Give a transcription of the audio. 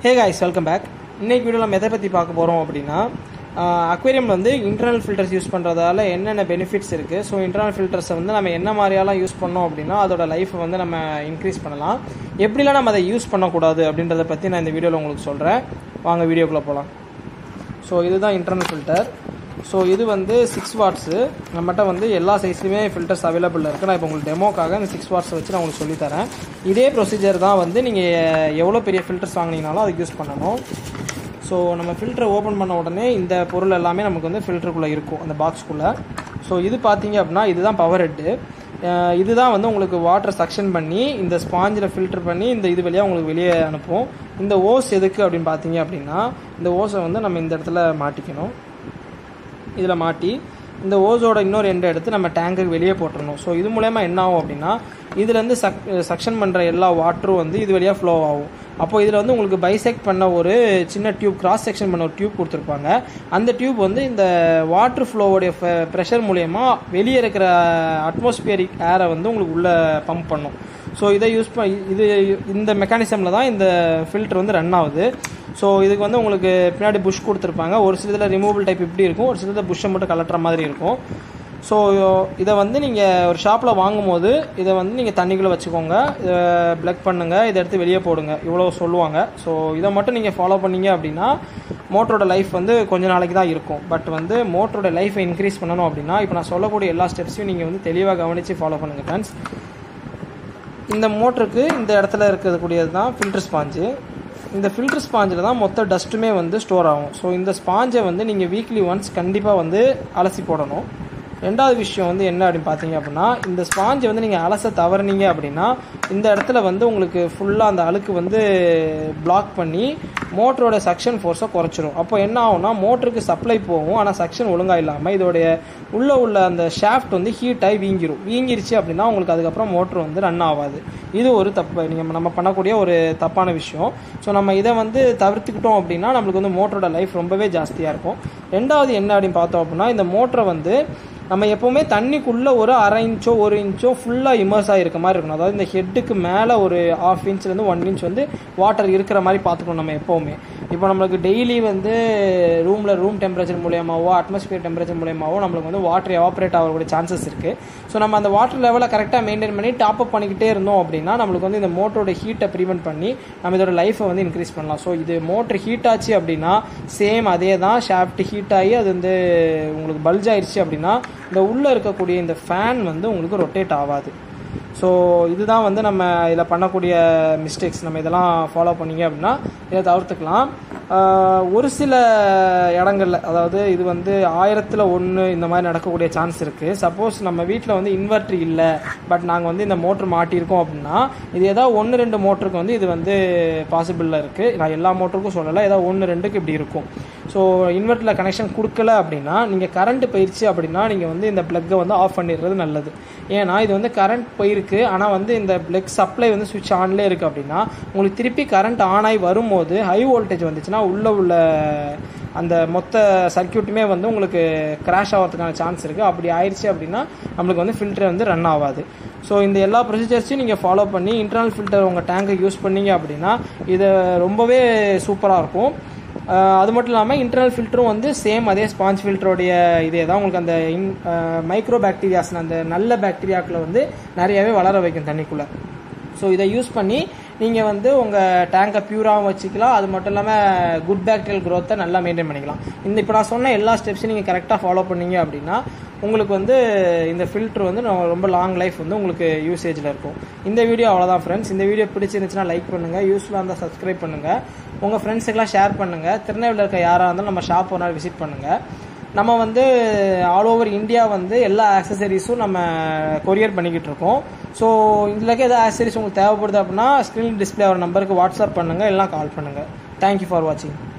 ஹே guys welcome back இன்னைக்கு video நம்ம எதை பற்றி பார்க்க போகிறோம் அப்படின்னா அக்வேரியம் வந்து இன்டர்னல் ஃபில்டர்ஸ் யூஸ் பண்ணுறதால என்னென்ன பெனிஃபிட்ஸ் இருக்குது ஸோ இன்டர்னல் ஃபில்டர்ஸை வந்து நம்ம என்ன மாதிரியெல்லாம் யூஸ் பண்ணோம் அப்படின்னா அதோட லைஃப்பை வந்து நம்ம இன்க்ரீஸ் பண்ணலாம் எப்படிலாம் நம்ம அதை யூஸ் பண்ணக்கூடாது அப்படின்றத பற்றி நான் இந்த வீடியோவில் உங்களுக்கு சொல்கிறேன் வாங்க வீடியோக்குள்ளே போகலாம் ஸோ இதுதான் இன்டர்னல் ஃபில்டர் ஸோ இது வந்து சிக்ஸ் வாட்ஸு நம்மகிட்ட வந்து எல்லா சைஸ்லையுமே ஃபில்டர்ஸ் அவைலபிள் இருக்குது நான் இப்போ உங்களுக்கு டெமோக்காக இந்த சிக்ஸ் வாட்ஸ் வச்சு நான் உங்களுக்கு சொல்லித்தரேன் இதே ப்ரொசீஜர் தான் வந்து நீங்கள் எவ்வளோ பெரிய ஃபில்டர்ஸ் வாங்கினீங்கனாலும் அதுக்கு யூஸ் பண்ணணும் ஸோ நம்ம ஃபில்டரை ஓப்பன் பண்ண உடனே இந்த பொருள் எல்லாமே நமக்கு வந்து ஃபில்டருக்குள்ளே இருக்கும் அந்த பாக்ஸ்க்குள்ளே ஸோ இது பார்த்தீங்க அப்படின்னா இதுதான் பவர் ஹெட்டு இதுதான் வந்து உங்களுக்கு வாட்டர் சக்ஷன் பண்ணி இந்த ஸ்பாஞ்சில் ஃபில்டர் பண்ணி இந்த இது வழியாக உங்களுக்கு வெளியே அனுப்பும் இந்த ஓஸ் எதுக்கு அப்படின்னு பார்த்தீங்க அப்படின்னா இந்த ஓஸை வந்து நம்ம இந்த இடத்துல மாட்டிக்கணும் இதில் மாட்டி இந்த ஓஸோட இன்னொரு எண்டை எடுத்து நம்ம டேங்குக்கு வெளியே போட்டுறணும் ஸோ இது மூலயமா என்ன ஆகும் அப்படின்னா இதுலேருந்து சக் சக்ஷன் பண்ணுற எல்லா வாட்டரும் வந்து இது வழியாக ஃப்ளோ ஆகும் அப்போ இதில் வந்து உங்களுக்கு பைசெக்ட் பண்ண ஒரு சின்ன டியூப் கிராஸ் செக்ஷன் பண்ண ஒரு டியூப் கொடுத்துருப்பாங்க அந்த டியூப் வந்து இந்த வாட்டர் ஃப்ளோவோடைய ப்ரெஷர் மூலயமா வெளியே இருக்கிற அட்மாஸ்பியரிக் ஏரை வந்து உங்களுக்கு உள்ளே பம்ப் பண்ணும் ஸோ இதை யூஸ் ப இது இந்த மெக்கானிசமில் தான் இந்த ஃபில்டர் வந்து ரன் ஆகுது ஸோ இதுக்கு வந்து உங்களுக்கு பின்னாடி புஷ் கொடுத்துருப்பாங்க ஒரு சில இதில் ரிமூவல் டைப் இப்படி இருக்கும் ஒரு சில இதில் புஷ்ஷை மட்டும் கலட்டுற மாதிரி இருக்கும் ஸோ இதை வந்து நீங்கள் ஒரு ஷாப்பில் வாங்கும்போது இதை வந்து நீங்கள் தண்ணிக்குள்ளே வச்சுக்கோங்க இதை பிளக் பண்ணுங்கள் இதை எடுத்து வெளியே போடுங்க இவ்வளோ சொல்லுவாங்க ஸோ இதை மட்டும் நீங்கள் ஃபாலோ பண்ணீங்க அப்படின்னா மோட்டரோட லைஃப் வந்து கொஞ்ச நாளைக்கு தான் இருக்கும் பட் வந்து மோட்டரோட லைஃப்பை இன்க்ரீஸ் பண்ணணும் அப்படின்னா இப்போ நான் சொல்லக்கூடிய எல்லா ஸ்டெப்ஸையும் நீங்கள் வந்து தெளிவாக கவனித்து ஃபாலோ பண்ணுங்கள் ஃப்ரெண்ட்ஸ் இந்த மோட்டருக்கு இந்த இடத்துல இருக்கக்கூடியது தான் ஃபில்டர் ஸ்பாஞ்சு இந்த ஃபில்டர் ஸ்பாஞ்சில் தான் மொத்த டஸ்ட்டுமே வந்து ஸ்டோர் ஆகும் ஸோ இந்த ஸ்பாஞ்சை வந்து நீங்கள் வீக்லி ஒன்ஸ் கண்டிப்பாக வந்து அலசி போடணும் ரெண்டாவது விஷயம் வந்து என்ன அப்படின்னு பார்த்தீங்க அப்படின்னா இந்த ஸ்பாஞ்சை வந்து நீங்கள் அலச தவறுனீங்க அப்படின்னா இந்த இடத்துல வந்து உங்களுக்கு ஃபுல்லாக அந்த அழுக்கு வந்து பிளாக் பண்ணி மோட்டரோட சக்ஷன் ஃபோர்ஸை குறைச்சிரும் அப்போ என்ன ஆகும்னா மோட்டருக்கு சப்ளை போகும் ஆனால் சக்ஷன் ஒழுங்காக இல்லாமல் இதோடைய உள்ளே உள்ள அந்த ஷாஃப்ட் வந்து ஹீட் ஆகி வீங்கிரும் வீங்கிருச்சு அப்படின்னா உங்களுக்கு அதுக்கப்புறம் மோட்ரு வந்து ரன் ஆகாது இது ஒரு தப்பு நீங்கள் நம்ம பண்ணக்கூடிய ஒரு தப்பான விஷயம் ஸோ நம்ம இதை வந்து தவிர்த்துக்கிட்டோம் அப்படின்னா நம்மளுக்கு வந்து மோட்டரோட லைஃப் ரொம்பவே ஜாஸ்தியாக இருக்கும் ரெண்டாவது என்ன அப்படின்னு பார்த்தோம் அப்படின்னா இந்த மோட்டரை வந்து நம்ம எப்போவுமே தண்ணிக்குள்ளே ஒரு அரை இன்ச்சோ ஒரு இன்ச்சோ ஃபுல்லாக இமர்ஸ் ஆகிருக்க மாதிரி இருக்கணும் அதாவது இந்த ஹெட்டுக்கு மேலே ஒரு ஆஃப் இன்ச்லேருந்து ஒன் இன்ச் வந்து வாட்டர் இருக்கிற மாதிரி பார்த்துக்கணும் நம்ம எப்போவுமே இப்போ நம்மளுக்கு டெய்லி வந்து ரூமில் ரூம் டெம்பரேச்சர் மூலியமாவோ அட்மாஸ்பியர் டெம்பரேச்சர் மூலியமாவோ நம்மளுக்கு வந்து வாட்டர் எவாப்ரேட் ஆகக்கூடிய சான்சஸ் இருக்குது ஸோ நம்ம அந்த வாட்டர் லெவலை கரெக்டாக மெயின்டைன் பண்ணி டாப் அப் பண்ணிக்கிட்டே இருந்தோம் அப்படின்னா நம்மளுக்கு வந்து இந்த மோட்டரோட ஹீட்டை ப்ரிவென்ட் பண்ணி நம்ம இதோட லைஃப்பை வந்து இன்க்ரீஸ் பண்ணலாம் ஸோ இது மோட்டர் ஹீட் ஆச்சு அப்படின்னா சேம் அதே தான் ஷாஃப்ட் ஹீட் ஆகி அது வந்து உங்களுக்கு பல்ஜ் ஆயிடுச்சு அப்படின்னா இந்த உள்ளே இருக்கக்கூடிய இந்த ஃபேன் வந்து உங்களுக்கு ரொட்டேட் ஆகாது ஸோ இதுதான் வந்து நம்ம இதில் பண்ணக்கூடிய மிஸ்டேக்ஸ் நம்ம இதெல்லாம் ஃபாலோ பண்ணிங்க அப்படின்னா இதை தவிர்த்துக்கலாம் ஒரு சில இடங்களில் அதாவது இது வந்து ஆயிரத்தில் ஒன்று இந்த மாதிரி நடக்கக்கூடிய சான்ஸ் இருக்குது சப்போஸ் நம்ம வீட்டில் வந்து இன்வெர்ட்ரு இல்லை பட் நாங்கள் வந்து இந்த மோட்ரு மாட்டியிருக்கோம் அப்படின்னா இது ஏதாவது ஒன்று ரெண்டு மோட்டருக்கு வந்து இது வந்து பாசிபிளில் இருக்குது நான் எல்லா மோட்டருக்கும் சொல்லலை ஏதாவது ஒன்று ரெண்டுக்கு இப்படி இருக்கும் ஸோ இன்வெர்ட்டரில் கனெக்ஷன் கொடுக்கல அப்படின்னா நீங்கள் கரண்ட் போயிடுச்சு அப்படின்னா நீங்கள் வந்து இந்த ப்ளக்கை வந்து ஆஃப் பண்ணிடுறது நல்லது ஏன்னா இது வந்து கரண்ட் போயிருக்கு ஆனால் வந்து இந்த ப்ளக் சப்ளை வந்து சுவிட்ச் ஆன்லேயே இருக்குது அப்படின்னா உங்களுக்கு திருப்பி கரண்ட் ஆன் ஆகி வரும்போது ஹை வோல்டேஜ் வந்துச்சுன்னா உள்ளே உள்ள அந்த மொத்த சர்க்கியூட்டுமே வந்து உங்களுக்கு கிராஷ் ஆகிறதுக்கான சான்ஸ் இருக்குது அப்படி ஆயிடுச்சு அப்படின்னா நம்மளுக்கு வந்து ஃபில்டர் வந்து ரன் ஆகாது ஸோ இந்த எல்லா ப்ரொசீஜர்ஸையும் நீங்கள் ஃபாலோ பண்ணி இன்டர்னல் ஃபில்டர் உங்கள் டேங்கை யூஸ் பண்ணீங்க அப்படின்னா இது ரொம்பவே சூப்பராக இருக்கும் அது மட்டும் இல்லாமல் இன்டர்னல் ஃபில்டரும் வந்து சேம் அதே ஸ்பாஞ்ச் ஃபில்டருடைய இதே தான் உங்களுக்கு அந்த இன் மைக்ரோ பாக்டீரியாஸ் அந்த நல்ல பாக்டீரியாக்களை வந்து நிறையாவே வளர வைக்கும் தண்ணிக்குள்ளே ஸோ இதை யூஸ் பண்ணி நீங்கள் வந்து உங்கள் டேங்கை பியூராகவும் வச்சுக்கலாம் அது மட்டும் இல்லாமல் குட் பேக்டீரியல் க்ரோத்தை நல்லா மெயின்டைன் பண்ணிக்கலாம் இந்த இப்போ நான் சொன்ன எல்லா ஸ்டெப்ஸையும் நீங்கள் கரெக்டாக ஃபாலோ பண்ணீங்க அப்படின்னா உங்களுக்கு வந்து இந்த ஃபில்டர் வந்து ரொம்ப லாங் லைஃப் வந்து உங்களுக்கு யூசேஜில் இருக்கும் இந்த வீடியோ அவ்வளோதான் ஃப்ரெண்ட்ஸ் இந்த வீடியோ பிடிச்சிருந்துச்சுன்னா லைக் பண்ணுங்கள் யூஸ்ஃபுல்லாக இருந்தால் சப்ஸ்கிரைப் பண்ணுங்கள் உங்கள் ஃப்ரெண்ட்ஸுக்கெல்லாம் ஷேர் பண்ணுங்கள் திருநெல்வேலியில் இருக்க யாராக இருந்தாலும் நம்ம ஷாப் ஒரு நாள் விசிட் பண்ணுங்கள் நம்ம வந்து ஆல் ஓவர் இந்தியா வந்து எல்லா ஆக்சசரிஸும் நம்ம கொரியர் பண்ணிக்கிட்டு இருக்கோம் ஸோ இதில் எதாவது ஆக்சசரிஸ் உங்களுக்கு தேவைப்படுது அப்படின்னா ஸ்க்ரீன் டிஸ்பிளே ஒரு நம்பருக்கு வாட்ஸ்அப் பண்ணுங்கள் எல்லாம் கால் பண்ணுங்கள் தேங்க்யூ ஃபார் வாட்சிங்